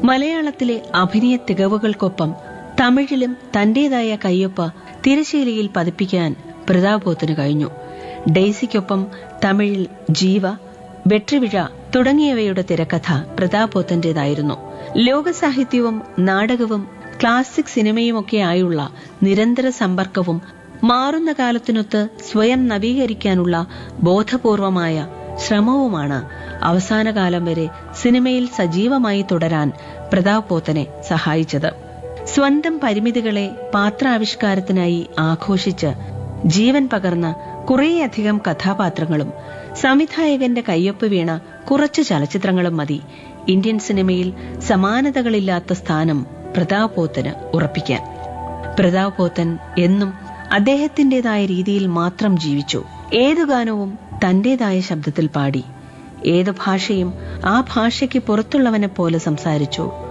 മലയാളത്തിലെ അഭിനയ തികവുകൾക്കൊപ്പം തമിഴിലും തന്റേതായ കയ്യൊപ്പ തിരശീലയിൽ പതിപ്പിക്കാൻ പ്രതാപോത്തിന് കഴിഞ്ഞു ഡെയ്സിക്കൊപ്പം തമിഴിൽ ജീവ വെട്രിവിഴ തുടങ്ങിയവയുടെ തിരക്കഥ പ്രതാപോത്തന്റേതായിരുന്നു ലോകസാഹിത്യവും നാടകവും ക്ലാസിക് സിനിമയുമൊക്കെയായുള്ള നിരന്തര സമ്പർക്കവും മാറുന്ന കാലത്തിനൊത്ത് സ്വയം നവീകരിക്കാനുള്ള ബോധപൂർവമായ ശ്രമവുമാണ് അവസാന കാലം വരെ സിനിമയിൽ സജീവമായി തുടരാൻ പ്രതാപോത്തനെ സഹായിച്ചത് സ്വന്തം പരിമിതികളെ പാത്രാവിഷ്കാരത്തിനായി ആഘോഷിച്ച് ജീവൻ പകർന്ന കുറേയധികം കഥാപാത്രങ്ങളും സംവിധായകന്റെ കയ്യൊപ്പ് വീണ കുറച്ചു ചലച്ചിത്രങ്ങളും മതി ഇന്ത്യൻ സിനിമയിൽ സമാനതകളില്ലാത്ത സ്ഥാനം പ്രതാപോത്തന് ഉറപ്പിക്കാൻ പ്രതാപോത്തൻ എന്നും അദ്ദേഹത്തിന്റേതായ രീതിയിൽ മാത്രം ജീവിച്ചു ഏതു ഗാനവും തന്റേതായ ശബ്ദത്തിൽ പാടി ഏതു ഭാഷയും ആ ഭാഷയ്ക്ക് പുറത്തുള്ളവനെ പോലെ സംസാരിച്ചു